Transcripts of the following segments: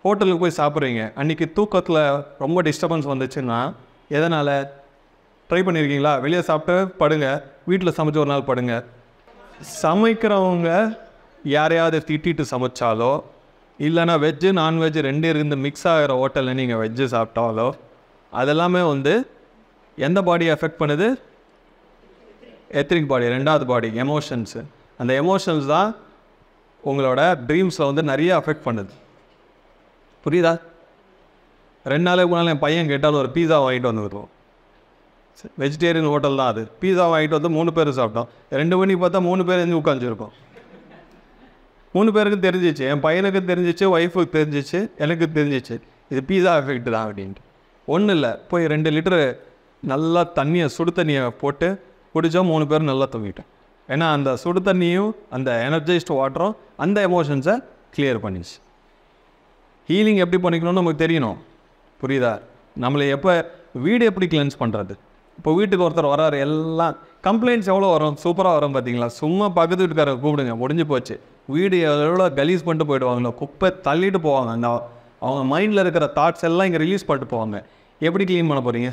ஹோட்டலுக்கு போய் சாப்பிட்றீங்க அன்றைக்கி தூக்கத்தில் ரொம்ப டிஸ்டர்பன்ஸ் வந்துச்சுன்னா எதனால் ட்ரை பண்ணியிருக்கீங்களா வெளியே சாப்பிட்டு படுங்க வீட்டில் சமைச்சு ஒரு நாள் படுங்க சமைக்கிறவங்க யாரையாவது திட்டிட்டு சமைச்சாலோ இல்லைன்னா வெஜ்ஜு நான்வெஜ் ரெண்டு இருந்து மிக்ஸ் ஆகிற ஹோட்டலில் நீங்கள் வெஜ்ஜு சாப்பிட்டாலோ அதெல்லாமே வந்து எந்த பாடியை எஃபெக்ட் பண்ணுது எத்ரிக் பாடி ரெண்டாவது பாடி எமோஷன்ஸு அந்த எமோஷன்ஸ் தான் உங்களோட ட்ரீம்ஸில் வந்து நிறைய அஃபெக்ட் பண்ணுது புரியுதா ரெண்டு நாளைக்கு முன்னால் என் பையன் கேட்டாலும் ஒரு பீஸா வாங்கிட்டு வந்து வருவோம் வெஜிடேரியன் ஹோட்டல் தான் அது பீஸா வாங்கிட்டு வந்து மூணு பேர் சாப்பிட்டோம் ரெண்டு மணிக்கு பார்த்தா மூணு பேர் எழுந்து உட்காந்துருக்கோம் மூணு பேருக்கு தெரிஞ்சிச்சு என் பையனுக்கு தெரிஞ்சிச்சு ஒய்ஃபுக்கு தெரிஞ்சிச்சு எனக்கு தெரிஞ்சிச்சு இது பீஸா எஃபெக்ட் தான் அப்படின்ட்டு ஒன்றும் இல்லை போய் ரெண்டு லிட்டரு நல்லா தண்ணியை சுடு தண்ணியை போட்டு குடித்தோம் மூணு பேர் நல்லா தூங்கிட்டோம் ஏன்னா அந்த சுடு தண்ணியும் அந்த எனர்ஜைஸ்டு வாட்டரும் அந்த எமோஷன்ஸை கிளியர் பண்ணிச்சு ஹீலிங் எப்படி பண்ணிக்கணும்னு நமக்கு தெரியணும் புரியுதா நம்மளை எப்போ வீடு எப்படி கிளென்ஸ் பண்ணுறது இப்போ வீட்டுக்கு ஒருத்தர் வராரு எல்லாம் கம்ப்ளைண்ட்ஸ் எவ்வளோ வரும் சூப்பராக வரும் பார்த்தீங்களா சும்மா பக்கத்து வீட்டுக்காரரை கூப்பிடுங்க முடிஞ்சு போச்சு வீடு எவ்வளோ கலீஸ் பண்ணிட்டு போயிடுவாங்களோ குப்பை தள்ளிட்டு போவாங்க அந்த அவங்க மைண்டில் இருக்கிற தாட்ஸ் எல்லாம் இங்கே ரிலீஸ் பண்ணிட்டு போவாங்க எப்படி க்ளீன் பண்ண போகிறீங்க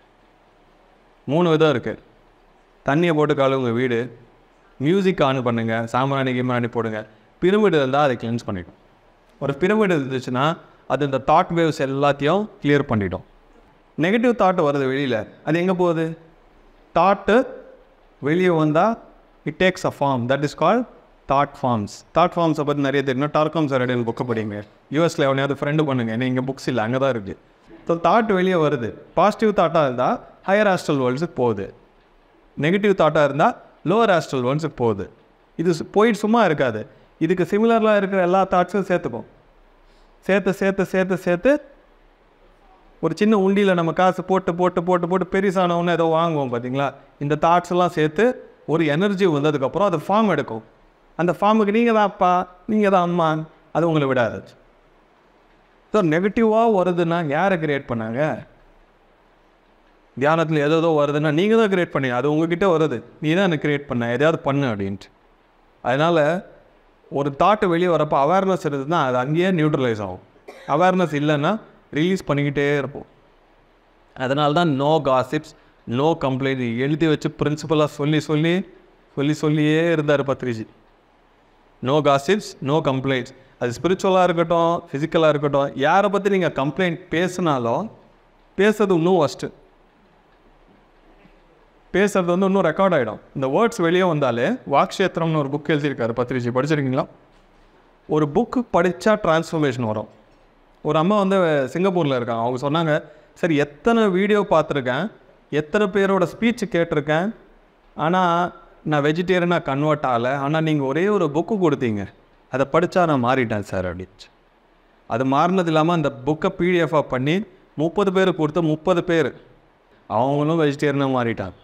மூணு விதம் இருக்குது தண்ணியை போட்டு கழுவுங்க வீடு மியூசிக் ஆன் பண்ணுங்கள் சாம்பிராணி கிம்ராணி போடுங்க பிரமிடு இருந்தால் அதை கிளென்ஸ் பண்ணிடும் ஒரு பிரமிடு இருந்துச்சுன்னா அது இந்த தாட் வேவ்ஸ் எல்லாத்தையும் கிளியர் பண்ணிடும் நெகட்டிவ் தாட் வருது வெளியில் அது எங்கே போகுது தாட்டு வெளியே வந்தால் it takes a form that is call thought forms thought ஃபார்ம்ஸை பற்றி நிறைய தெரியும் டார்காம் சார் அப்படின்னு புக்கு படிங்க யூஎஸில் எவனையாவது ஃப்ரெண்டு பண்ணுங்க ஏன்னா இங்கே புக்ஸ் இல்லை அங்கே தான் இருக்குது ஸோ தாட் வெளியே வருது பாசிட்டிவ் தாட்டாக இருந்தால் ஹையர் ஆஸ்ட்ரல் வேர்ல்ட்ஸுக்கு போகுது நெகட்டிவ் தாட்டாக இருந்தால் லோவர் ஆஸ்ட்ரல் வேர்ல்ட்ஸுக்கு போகுது இது சு- போயிட்டு சும்மா இருக்காது இதுக்கு சிமிலராக இருக்கிற எல்லா தாட்ஸும் சேர்த்துக்கும் சேர்த்து சேர்த்து சேர்த்து சேர்த்து ஒரு சின்ன உண்டியில் நம்ம காசு போட்டு போட்டு போட்டு போட்டு பெருசானவொன்னே ஏதோ வாங்குவோம் பார்த்தீங்களா இந்த தாட்ஸ் எல்லாம் சேர்த்து ஒரு எனர்ஜி வந்ததுக்கப்புறம் அது ஃபார்ம் எடுக்கும் அந்த ஃபார்முக்கு நீங்கள் தான் அப்பா நீங்கள் தான் அம்மா அது உங்களை விடாது ஸோ நெகட்டிவாக வருதுன்னா யாரை கிரியேட் பண்ணாங்க தியானத்தில் ஏதோ ஏதோ வருதுன்னா நீங்கள் தான் கிரியேட் பண்ணீங்க அது உங்ககிட்ட வருது நீ தான் எனக்கு கிரியேட் பண்ண எதையாவது பண்ணு அப்படின்ட்டு அதனால் ஒரு தாட்டு வெளியே வரப்போ அவேர்னஸ் இருந்ததுன்னா அது அங்கேயே நியூட்ரலைஸ் ஆகும் அவேர்னஸ் இல்லைன்னா ரிலீஸ் பண்ணிக்கிட்டே இருப்போம் அதனால தான் நோ காசிப்ஸ் நோ கம்ப்ளைண்ட் எழுதி வச்சு பிரின்சிபலாக சொல்லி சொல்லி சொல்லி சொல்லியே இருந்தார் Patriji no gossips no complaints அது ஸ்பிரிச்சுவலாக இருக்கட்டும் ஃபிசிக்கலாக இருக்கட்டும் யாரை பற்றி நீங்கள் கம்ப்ளைண்ட் பேசினாலும் பேசுறது இன்னும் ஒஸ்ட்டு பேசுறது வந்து இன்னும் ரெக்கார்ட் ஆகிடும் இந்த வேர்ட்ஸ் வெளியே வந்தாலே வாக்ஷேத்திரம்னு ஒரு புக் எழுதியிருக்காரு பத்ரிஜி படிச்சிருக்கீங்களா ஒரு புக்கு படித்தா டிரான்ஸ்ஃபர்மேஷன் வரும் ஒரு அம்மா வந்து சிங்கப்பூரில் இருக்காங்க அவங்க சொன்னாங்க சரி எத்தனை வீடியோ பார்த்துருக்கேன் எத்தனை பேரோட ஸ்பீச் கேட்டிருக்கேன் ஆனால் நான் வெஜிடேரியனாக கன்வெர்ட் ஆகலை ஆனால் நீங்கள் ஒரே ஒரு புக்கு கொடுத்தீங்க அதை படித்தா நான் மாறிட்டேன் சார் அப்படின்ச்சு அது மாறினது இல்லாமல் அந்த புக்கை பிடிஎஃபாக பண்ணி முப்பது பேர் கொடுத்து முப்பது பேர் அவங்களும் வெஜிடேரியனாக மாறிட்டாங்க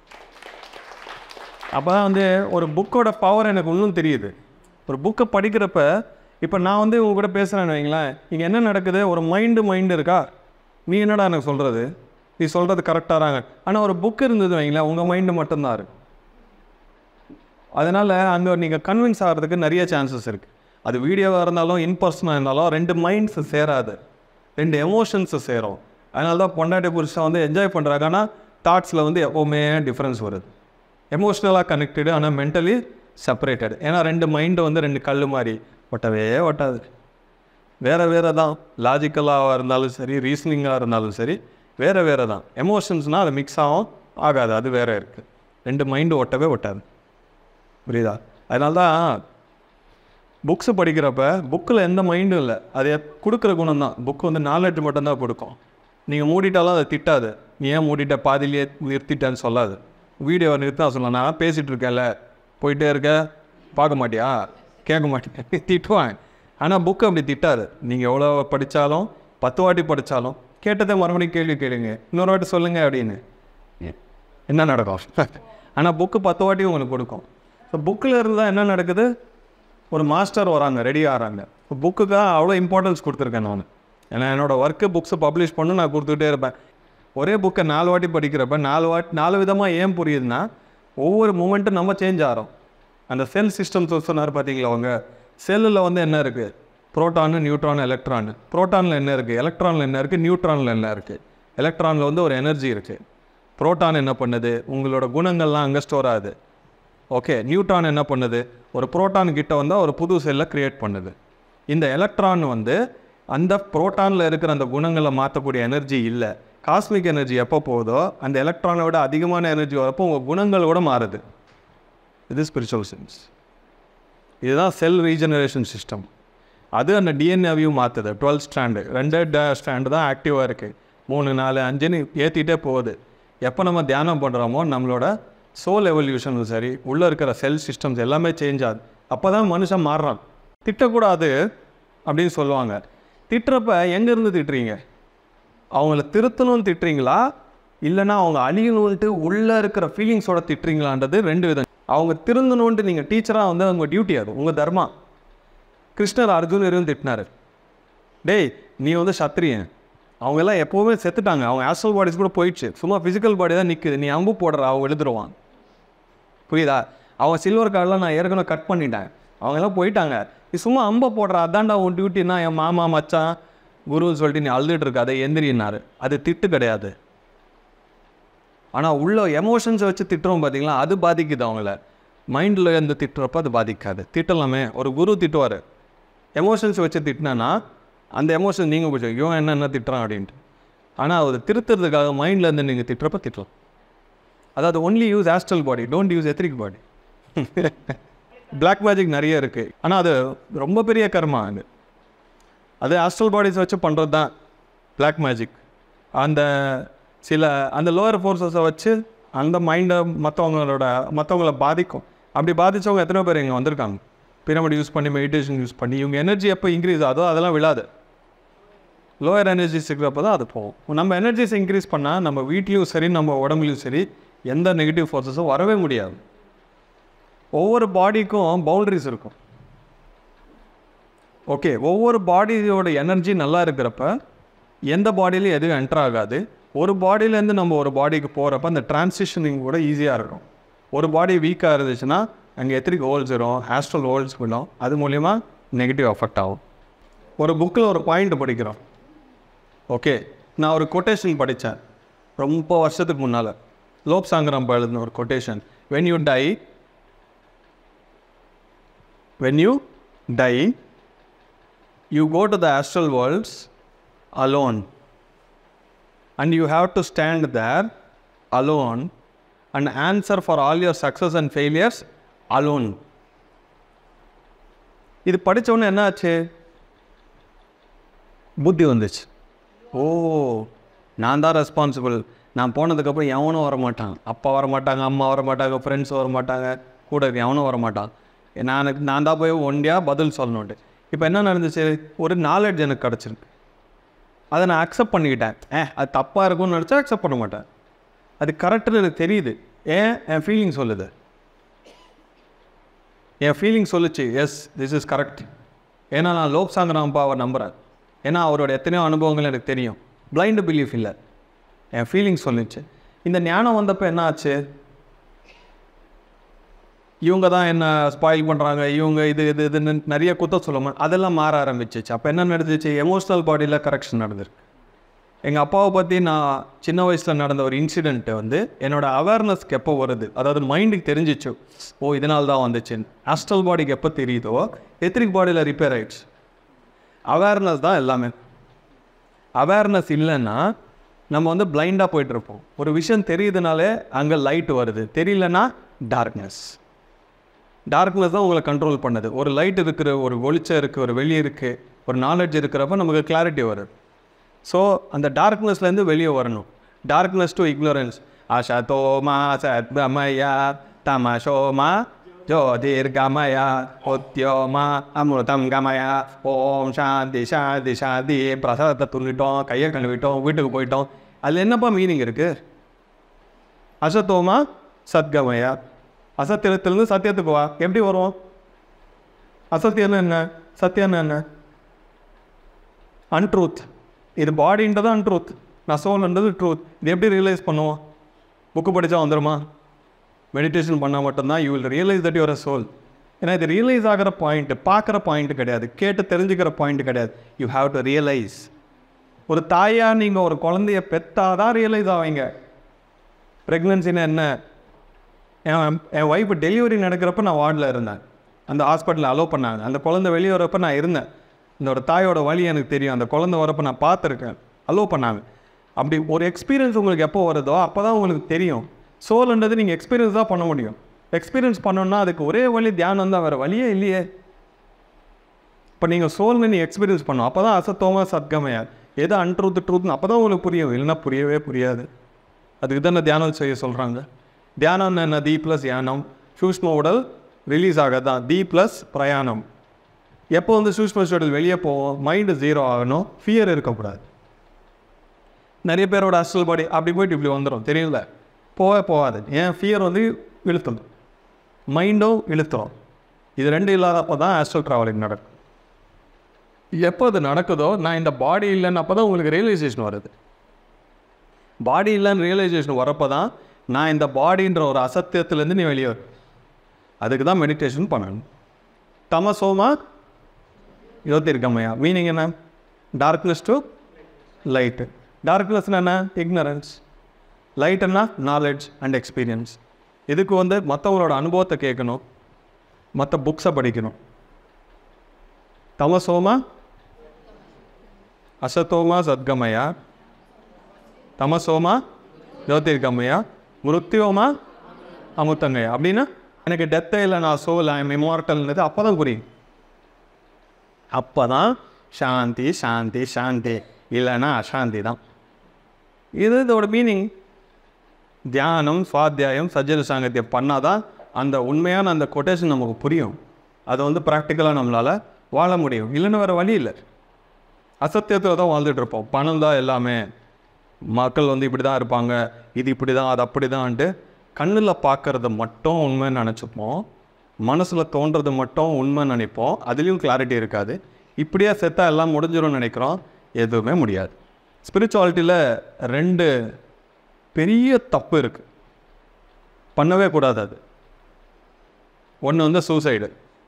அப்போ தான் வந்து ஒரு புக்கோட பவர் எனக்கு இன்னும் தெரியுது ஒரு புக்கை படிக்கிறப்ப இப்போ நான் வந்து உங்க கூட பேசுகிறேன்னு வைங்களேன் இங்கே என்ன நடக்குது ஒரு மைண்டு மைண்டு இருக்கா நீ என்னடா எனக்கு சொல்கிறது நீ சொல்கிறது கரெக்டாகிறாங்க ஆனால் ஒரு புக் இருந்தது வைங்களேன் உங்கள் மைண்டு மட்டும்தான் இருக்கு அதனால் அங்கே நீங்கள் கன்வின்ஸ் ஆகிறதுக்கு நிறைய சான்சஸ் இருக்குது அது வீடியோவாக இருந்தாலும் இன் பர்சனாக இருந்தாலும் ரெண்டு மைண்ட்ஸ் சேராது ரெண்டு எமோஷன்ஸு சேரும் அதனால தான் பொண்டாட்டி புருஷன் வந்து என்ஜாய் பண்ணுறாங்க ஆனால் தாட்ஸில் வந்து எப்போவுமே டிஃப்ரென்ஸ் வருது எமோஷ்னலாக கனெக்டடு ஆனால் மென்டலி செப்பரேட்டட் ஏன்னா ரெண்டு மைண்டு வந்து ரெண்டு கல் மாதிரி ஒட்டவே ஒட்டாது வேறு வேறு தான் லாஜிக்கலாக இருந்தாலும் சரி ரீசனிங்காக இருந்தாலும் சரி வேறு வேறு தான் எமோஷன்ஸ்னால் அது மிக்ஸ் ஆகும் ஆகாது அது வேறு இருக்குது ரெண்டு மைண்டு ஒட்டவே ஒட்டாது புரியுதா அதனால தான் புக்ஸு படிக்கிறப்ப புக்கில் எந்த மைண்டும் இல்லை அது எப்- கொடுக்குற குணம் தான் புக்கு வந்து நாலேஜ் மட்டும்தான் கொடுக்கும் நீங்கள் மூடிட்டாலும் அதை திட்டாது நீ ஏன் மூடிட்ட பாதியிலேயே நிறுத்திட்டேன்னு சொல்லாது வீடியோவை நிறுத்தா சொல்லலாம் நான் பேசிகிட்டு இருக்கேன்ல போயிட்டே இருக்க பார்க்க மாட்டியா கேட்க மாட்டேன் திட்டுவான் ஆனால் புக்கு அப்படி திட்டாது நீங்கள் எவ்வளோ படித்தாலும் பத்து வாட்டி படித்தாலும் கேட்டதை மறுபடியும் கேள்வி கேளுங்க இன்னொரு வாட்டி சொல்லுங்கள் அப்படின்னு என்ன நடக்கும் ஆனால் புக்கு பத்து வாட்டி உங்களுக்கு கொடுக்கும் ஸோ புக்கில் இருந்தால் என்ன நடக்குது ஒரு மாஸ்டர் வராங்க ரெடி ஆகிறாங்க இப்போ புக்குக்காக அவ்வளோ இம்பார்ட்டன்ஸ் கொடுத்துருக்கேன் நான் ஏன்னா என்னோடய ஒர்க்கு புக்ஸை பப்ளிஷ் பண்ணு நான் கொடுத்துக்கிட்டே இருப்பேன் ஒரே புக்கை நாலு வாட்டி படிக்கிறப்ப நாலு வாட்டி நாலு விதமாக ஏன் புரியுதுன்னா ஒவ்வொரு மூமெண்ட்டும் நம்ம சேஞ்ச் ஆகிறோம் அந்த செல் சிஸ்டம் சொன்னார் பார்த்தீங்களா அவங்க செல்லில் வந்து என்ன இருக்குது புரோட்டானு நியூட்ரான் எலக்ட்ரான் புரோட்டானில் என்ன இருக்குது எலக்ட்ரானில் என்ன இருக்குது நியூட்ரானில் என்ன இருக்குது எலக்ட்ரானில் வந்து ஒரு எனர்ஜி இருக்குது புரோட்டான் என்ன பண்ணுது உங்களோட குணங்கள்லாம் அங்கே ஸ்டோர் ஆகுது ஓகே நியூட்ரான் என்ன பண்ணுது ஒரு புரோட்டான் கிட்ட வந்தால் ஒரு புது செல்லை க்ரியேட் பண்ணுது இந்த எலக்ட்ரான் வந்து அந்த புரோட்டானில் இருக்கிற அந்த குணங்களை மாற்றக்கூடிய எனர்ஜி இல்லை காஸ்மிக் எனர்ஜி எப்போ போகுதோ அந்த எலக்ட்ரானை விட அதிகமான எனர்ஜி வரப்போ உங்கள் குணங்கள் கூட மாறுது இது ஸ்பிரிச்சுவல் சென்ஸ் இதுதான் செல் ரீஜெனரேஷன் சிஸ்டம் அது அந்த டிஎன்ஏவையும் மாற்றுது டுவெல் ஸ்டாண்டு ரெண்டு ஸ்டாண்டு தான் ஆக்டிவாக இருக்குது மூணு நாலு அஞ்சுன்னு ஏற்றிட்டே போகுது எப்போ நம்ம தியானம் பண்ணுறோமோ நம்மளோட சோல் எவல்யூஷனும் சரி உள்ளே இருக்கிற செல் சிஸ்டம்ஸ் எல்லாமே சேஞ்ச் ஆகுது அப்போ தான் மனுஷன் மாறுறான் திட்டக்கூடாது அப்படின்னு சொல்லுவாங்க திட்டுறப்ப எங்கேருந்து திட்டுறீங்க அவங்கள திருத்தணும்னு திட்டுறீங்களா இல்லைன்னா அவங்க அழியணுன்ட்டு உள்ளே இருக்கிற ஃபீலிங்ஸோட திட்டுறீங்களான்றது ரெண்டு விதம் அவங்க திருந்தணுன்ட்டு நீங்கள் டீச்சராக வந்து உங்கள் டியூட்டி அது உங்கள் தர்மா கிருஷ்ணர் அர்ஜுனரையும் திட்டினாரு டேய் நீ வந்து சத்திரியன் அவங்க எல்லாம் எப்போவுமே செத்துட்டாங்க அவங்க ஆஸ்ட்ரல் பாடிஸ் கூட போயிடுச்சு சும்மா ஃபிசிக்கல் பாடி தான் நிற்குது நீ அம்பு போடுற அவங்க எழுதுருவான் புரியுதா அவங்க சில்வர் கார்டெலாம் நான் ஏற்கனவே கட் பண்ணிட்டேன் அவங்க எல்லாம் போயிட்டாங்க நீ சும்மா அம்பை போடுற அதான்டா உன் டியூட்டினா என் மாமா மச்சான் குருன்னு சொல்லிட்டு நீ அழுதுட்டு இருக்காத எந்திரினாரு அது திட்டு கிடையாது ஆனால் உள்ள எமோஷன்ஸை வச்சு திட்டுறோம் பார்த்தீங்களா அது பாதிக்குது அவங்கள மைண்டில் இருந்து திட்டுறப்ப அது பாதிக்காது திட்டலாமே ஒரு குரு திட்டுவார் எமோஷன்ஸ் வச்சு திட்டினா அந்த எமோஷன் நீங்கள் போச்சு இவன் என்ன என்ன திட்டுறான் அப்படின்ட்டு ஆனால் அது திருத்துறதுக்காக மைண்டில் இருந்து நீங்கள் திட்டுறப்ப திட்டலாம் அதாவது only use astral body don't use etheric body black magic நிறைய இருக்குது ஆனால் அது ரொம்ப பெரிய கர்மா அது அது ஆஸ்ட்ரல் பாடிஸ் வச்சு பண்ணுறது தான் பிளாக் மேஜிக் அந்த சில அந்த லோயர் ஃபோர்ஸஸை வச்சு அந்த மைண்டை மற்றவங்களோட மற்றவங்கள பாதிக்கும் அப்படி பாதித்தவங்க எத்தனை பேர் இங்கே வந்திருக்காங்க பிரமிட் யூஸ் பண்ணி மெடிடேஷன் யூஸ் பண்ணி இவங்க எனர்ஜி எப்போ இன்க்ரீஸ் ஆகுதோ அதெல்லாம் விழாது லோயர் எனர்ஜிஸ் இருக்கிறப்ப தான் அது போகும் நம்ம எனர்ஜிஸ் இன்க்ரீஸ் பண்ணால் நம்ம வீட்லேயும் சரி நம்ம உடம்புலையும் சரி எந்த நெகட்டிவ் ஃபோர்ஸஸும் வரவே முடியாது ஒவ்வொரு பாடிக்கும் பவுண்டரிஸ் இருக்கும் ஓகே ஒவ்வொரு பாடியோட எனர்ஜி நல்லா இருக்கிறப்ப எந்த பாடியிலையும் எதுவும் என்டர் ஆகாது ஒரு பாடியிலேருந்து நம்ம ஒரு பாடிக்கு போகிறப்ப அந்த டிரான்சிஷனிங் கூட ஈஸியாக இருக்கும் ஒரு பாடி வீக்காக இருந்துச்சுன்னா அங்கே எத்திரிக் ஹோல்ஸ் வரும் ஆஸ்ட்ரல் ஹோல்ஸ் விடும் அது மூலிமா நெகட்டிவ் அஃபெக்ட் ஆகும் ஒரு புக்கில் ஒரு பாயிண்ட் படிக்கிறோம் ஓகே நான் ஒரு கொட்டேஷன் படித்தேன் ரொம்ப வருஷத்துக்கு முன்னால் லோப் சாங்கரம் எழுதின ஒரு quotation when you die when you die you go to the astral worlds alone and you have to stand there alone and answer for all your success and failures alone இது படிச்ச உடனே என்ன ஆச்சு புத்தி வந்துச்சு ஓ நான் தான் ரெஸ்பான்சிபிள் நான் போனதுக்கப்புறம் எவனும் வர மாட்டான் அப்பா வர மாட்டாங்க அம்மா வர மாட்டாங்க ஃப்ரெண்ட்ஸ் வர மாட்டாங்க கூட இருக்க எவனும் வர மாட்டான் நான் நான் தான் போய் ஒண்டியாக பதில் சொல்லணுன்ட்டு இப்போ என்ன நடந்துச்சு ஒரு நாலேஜ் எனக்கு கிடச்சிருக்கு அதை நான் அக்செப்ட் பண்ணிக்கிட்டேன் ஏ அது தப்பாக இருக்கும்னு நினச்சா அக்செப்ட் பண்ண மாட்டேன் அது கரெக்டுன்னு எனக்கு தெரியுது ஏன் என் ஃபீலிங் சொல்லுது என் ஃபீலிங் சொல்லுச்சு எஸ் திஸ் இஸ் கரெக்ட் ஏன்னா நான் லோக் சாங்கராம்பாவை நம்புகிறேன் ஏன்னா அவரோட எத்தனையோ அனுபவங்கள் எனக்கு தெரியும் பிளைண்டு பிலீஃப் இல்லை என் ஃபீலிங் சொல்லிச்சு இந்த ஞானம் வந்தப்போ என்ன ஆச்சு இவங்க தான் என்ன ஸ்பாயில் பண்ணுறாங்க இவங்க இது இது இதுன்னு நிறைய குத்த சொல்லுமா அதெல்லாம் மாற ஆரம்பிச்சிச்சு அப்போ என்ன நடந்துச்சு எமோஷ்னல் பாடியில் கரெக்ஷன் நடந்திருக்கு எங்கள் அப்பாவை பற்றி நான் சின்ன வயசில் நடந்த ஒரு இன்சிடெண்ட்டு வந்து என்னோடய அவேர்னஸ்க்கு எப்போ வருது அதாவது மைண்டுக்கு தெரிஞ்சிச்சு ஓ இதனால தான் வந்துச்சு ஆஸ்ட்ரல் பாடிக்கு எப்போ தெரியுதோ எத்திரிக் பாடியில் ரிப்பேர் ஆயிடுச்சு அவேர்னஸ் தான் எல்லாமே அவேர்னஸ் இல்லைன்னா நம்ம வந்து பிளைண்டாக போயிட்டுருப்போம் ஒரு விஷயம் தெரியுதுனாலே அங்கே லைட் வருது தெரியலனா டார்க்னஸ் டார்க்னஸ் தான் உங்களை கண்ட்ரோல் பண்ணுது ஒரு லைட் இருக்கிற ஒரு வெளிச்சம் இருக்குது ஒரு வெளியே இருக்குது ஒரு நாலேஜ் இருக்கிறப்ப நமக்கு கிளாரிட்டி வருது ஸோ அந்த டார்க்னஸ்லேருந்து வெளியே வரணும் டார்க்னஸ் டு இக்னோரன்ஸ் ஆஷா தோமா சத்மயா தமசோமா ஜோதிர்கமயா ஒத்தியோமா அமிர்தம் கமயா ஓம் சாந்தி சாந்தி சாந்தி பிரசாதத்தை துள்ளிட்டோம் கையை கழுவிட்டோம் வீட்டுக்கு போயிட்டோம் அதில் என்னப்பா மீனிங் இருக்குது அசத்தோமா சத்கமயா அசத்தியத்திலிருந்து சத்தியத்துக்கு வா எப்படி வரும் அசத்தியம்னு என்ன சத்தியம்னு என்ன அன்ட்ரூத் இது பாடின்றது அன்ட்ரூத் நான் சோல்ன்றது ட்ரூத் இது எப்படி ரியலைஸ் பண்ணுவோம் புக்கு படித்தா வந்துடுமா மெடிடேஷன் பண்ணால் மட்டும்தான் you will realise that your uh soul ஏன்னா இது ரியலைஸ் ஆகிற பாயிண்ட் பார்க்குற பாயிண்ட் கிடையாது கேட்டு தெரிஞ்சுக்கிற பாயிண்ட் கிடையாது யூ ஹாவ் டு ரியலைஸ் ஒரு தாயாக நீங்கள் ஒரு குழந்தைய பெற்றாதான் ரியலைஸ் ஆவீங்க ப்ரெக்னென்சின்னா என்ன என் என் ஒய்ஃபு டெலிவரி நடக்கிறப்ப நான் வார்டில் இருந்தேன் அந்த ஹாஸ்பிட்டலில் அலோவ் பண்ணாங்க அந்த குழந்தை வெளியே வரப்போ நான் இருந்தேன் இந்த ஒரு தாயோட வழி எனக்கு தெரியும் அந்த குழந்தை வரப்போ நான் பார்த்துருக்கேன் அலோவ் பண்ணாங்க அப்படி ஒரு எக்ஸ்பீரியன்ஸ் உங்களுக்கு எப்போ வருதோ அப்போ தான் உங்களுக்கு தெரியும் சோல்ன்றது நீங்கள் எக்ஸ்பீரியன்ஸ் தான் பண்ண முடியும் எக்ஸ்பீரியன்ஸ் பண்ணணும்னா அதுக்கு ஒரே வழி தியானம் தான் வேறு வழியே இல்லையே இப்போ நீங்கள் சோல்னு நீ எக்ஸ்பீரியன்ஸ் பண்ணணும் அப்போ தான் அசத்தோமா சத்கமையா எது அன்ட்ரூத் ட்ரூத்னு அப்போ தான் உங்களுக்கு புரியும் இல்லைன்னா புரியவே புரியாது அதுக்கு தான் தியானம் செய்ய சொல்கிறாங்க தியானம் என்ன தி ப்ளஸ் யானம் சூஷ்ம உடல் ரிலீஸ் ஆகாது தான் தி ப்ளஸ் பிரயாணம் எப்போ வந்து சூஷ்ம உடல் வெளியே போவோம் மைண்டு ஜீரோ ஆகணும் ஃபியர் இருக்கக்கூடாது நிறைய பேரோட அஸ்டல் பாடி அப்படி போயிட்டு இப்படி வந்துடும் தெரியல போவே போகாது ஏன் ஃபியர் வந்து இழுத்துடும் மைண்டும் இழுத்துடும் இது ரெண்டு இல்லாதப்போ தான் ஆஸ்ட்ரல் ட்ராவலிங் நடக்கும் எப்போ அது நடக்குதோ நான் இந்த பாடி இல்லைன்னு அப்போ தான் உங்களுக்கு ரியலைசேஷன் வருது பாடி இல்லைன்னு ரியலைசேஷன் வரப்போ தான் நான் இந்த பாடின்ற ஒரு அசத்தியத்துலேருந்து நீ வெளியே வரும் அதுக்கு தான் மெடிடேஷன் பண்ணணும் தமசோமா யோத்திருக்கம்மையா மீனிங் என்ன டார்க்னஸ் டு லைட்டு டார்க்னஸ்னா என்ன இக்னரன்ஸ் லைட்டுன்னா நாலேஜ் அண்ட் எக்ஸ்பீரியன்ஸ் இதுக்கு வந்து மற்றவங்களோட அனுபவத்தை கேட்கணும் மற்ற புக்ஸை படிக்கணும் தமசோமா அசத்தோமா சத்கமயா தமசோமா ஜோதிர்கமயா மிருத்யோமா அமுத்தங்கயா அப்படின்னா எனக்கு டெத்தே இல்லை நான் சோல் ஐம் இமார்டல்னது அப்போ தான் புரியும் அப்போ தான் சாந்தி சாந்தி சாந்தி இல்லைன்னா அசாந்தி தான் இது இதோட மீனிங் தியானம் சுவாத்தியாயம் சஜ்ஜன சாங்கத்தியம் பண்ணால் தான் அந்த உண்மையான அந்த கொட்டேஷன் நமக்கு புரியும் அதை வந்து ப்ராக்டிக்கலாக நம்மளால் வாழ முடியும் இல்லைன்னு வேறு வழி இல்லை அசத்தியத்தில் தான் வாழ்ந்துட்டு இருப்போம் பணம் தான் எல்லாமே மக்கள் வந்து இப்படி தான் இருப்பாங்க இது இப்படி தான் அது அப்படி தான்ட்டு கண்ணில் பார்க்கறது மட்டும் உண்மைன்னு நினச்சிப்போம் மனசில் தோன்றது மட்டும் உண்மைன்னு நினைப்போம் அதுலேயும் கிளாரிட்டி இருக்காது இப்படியே செத்தா எல்லாம் முடிஞ்சிடும்னு நினைக்கிறோம் எதுவுமே முடியாது ஸ்பிரிச்சுவாலிட்டியில் ரெண்டு பெரிய தப்பு இருக்குது பண்ணவே கூடாது அது ஒன்று வந்து சூசைடு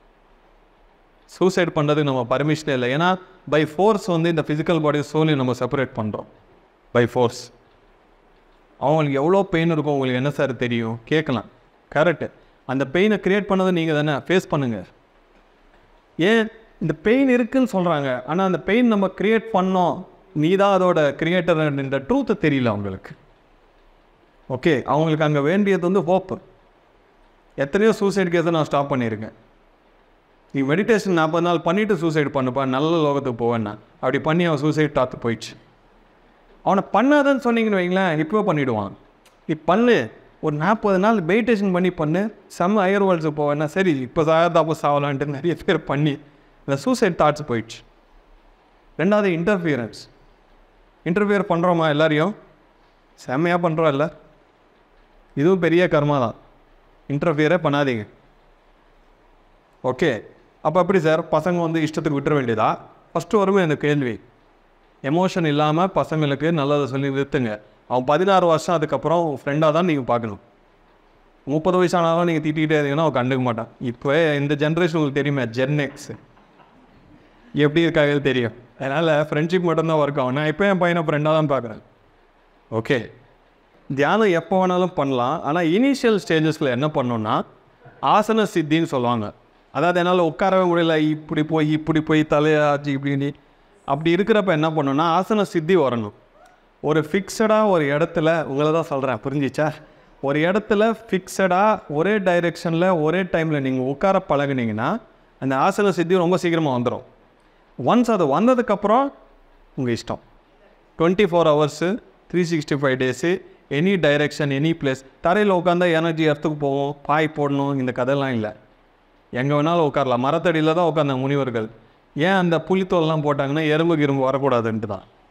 சூசைட் பண்ணுறதுக்கு நம்ம பர்மிஷனே இல்லை ஏன்னா பை ஃபோர்ஸ் வந்து இந்த ஃபிசிக்கல் பாடி சோலையும் நம்ம செப்பரேட் பண்ணுறோம் பை ஃபோர்ஸ் அவங்களுக்கு எவ்வளோ பெயின் இருக்கும் உங்களுக்கு என்ன சார் தெரியும் கேட்கலாம் கரெக்டு அந்த பெயினை க்ரியேட் பண்ணதை நீங்கள் தானே ஃபேஸ் பண்ணுங்கள் ஏன் இந்த பெயின் இருக்குன்னு சொல்கிறாங்க ஆனால் அந்த பெயின் நம்ம க்ரியேட் பண்ணோம் நீ தான் அதோட கிரியேட்டர் இந்த ட்ரூத்து தெரியல அவங்களுக்கு ஓகே அவங்களுக்கு அங்கே வேண்டியது வந்து ஹோப்பு எத்தனையோ சூசைட் கேஸை நான் ஸ்டாப் பண்ணியிருக்கேன் நீ மெடிடேஷன் நாற்பது நாள் பண்ணிவிட்டு சூசைட் பண்ணுப்பா நல்ல லோகத்துக்கு போவேன்னா அப்படி பண்ணி அவன் சூசைட் டாத்து போயிடுச்சு அவனை பண்ணாதன்னு சொன்னீங்கன்னு வைங்களேன் இப்போ பண்ணிவிடுவான் நீ பண்ணு ஒரு நாற்பது நாள் மெடிடேஷன் பண்ணி பண்ணு செம்ம ஹையர் வேர்ல்ட்ஸுக்கு போவேன்னா சரி இப்போ சாகதாப்போ சாவலான்ட்டு நிறைய பேர் பண்ணி இந்த சூசைட் தாட்ஸ் போயிடுச்சு ரெண்டாவது இன்டர்ஃபியரன்ஸ் இன்டர்ஃபியர் பண்ணுறோமா எல்லாரையும் செம்மையாக பண்ணுறோம் இல்லை இதுவும் பெரிய கர்மா தான் இன்டர்ஃபியரே பண்ணாதீங்க ஓகே அப்போ எப்படி சார் பசங்க வந்து இஷ்டத்துக்கு விட்டுற வேண்டியதா ஃபஸ்ட்டு வருமே இந்த கேள்வி எமோஷன் இல்லாமல் பசங்களுக்கு நல்லதை சொல்லி நிறுத்துங்க அவன் பதினாறு வருஷம் அதுக்கப்புறம் ஃப்ரெண்டாக தான் நீங்கள் பார்க்கணும் முப்பது வயசானாலும் நீங்கள் திட்டிகிட்டே இருந்தீங்கன்னா அவன் கண்டுக்க மாட்டான் இப்போ இந்த ஜென்ரேஷன் உங்களுக்கு தெரியுமே ஜென்எக்ஸ் எப்படி இருக்காங்க தெரியும் அதனால் ஃப்ரெண்ட்ஷிப் மட்டும்தான் ஒர்க் ஆகும் நான் இப்போ என் பையனை ஃப்ரெண்டாக தான் பார்க்குறேன் ஓகே தியானம் எப்போ வேணாலும் பண்ணலாம் ஆனால் இனிஷியல் ஸ்டேஜஸில் என்ன பண்ணோன்னா ஆசன சித்தின்னு சொல்லுவாங்க அதாவது என்னால் உட்காரவே முடியல இப்படி போய் இப்படி போய் தலையாச்சு இப்படின்னு அப்படி இருக்கிறப்ப என்ன பண்ணணும்னா ஆசன சித்தி வரணும் ஒரு ஃபிக்ஸடாக ஒரு இடத்துல உங்களை தான் சொல்கிறேன் புரிஞ்சிச்சா ஒரு இடத்துல ஃபிக்ஸடாக ஒரே டைரெக்ஷனில் ஒரே டைமில் நீங்கள் உட்கார பழகுனீங்கன்னா அந்த ஆசன சித்தி ரொம்ப சீக்கிரமாக வந்துடும் ஒன்ஸ் அது வந்ததுக்கப்புறம் உங்கள் இஷ்டம் twenty four hours three sixty five days any direction any place தரையில் உட்காந்தா எனர்ஜி இடத்துக்கு போவோம் பாய் போடணும் இந்த கதையெல்லாம் இல்லை எங்கே வேணாலும் உட்காரலாம் மரத்தடியில் தான் உட்காந்தாங்க முனிவர்கள் ஏன் அந்த புலித்தோல்லாம் போட்டாங்கன்னா எறும்பு கிரும்பு வரக்கூடாதுன்ட்டு தான்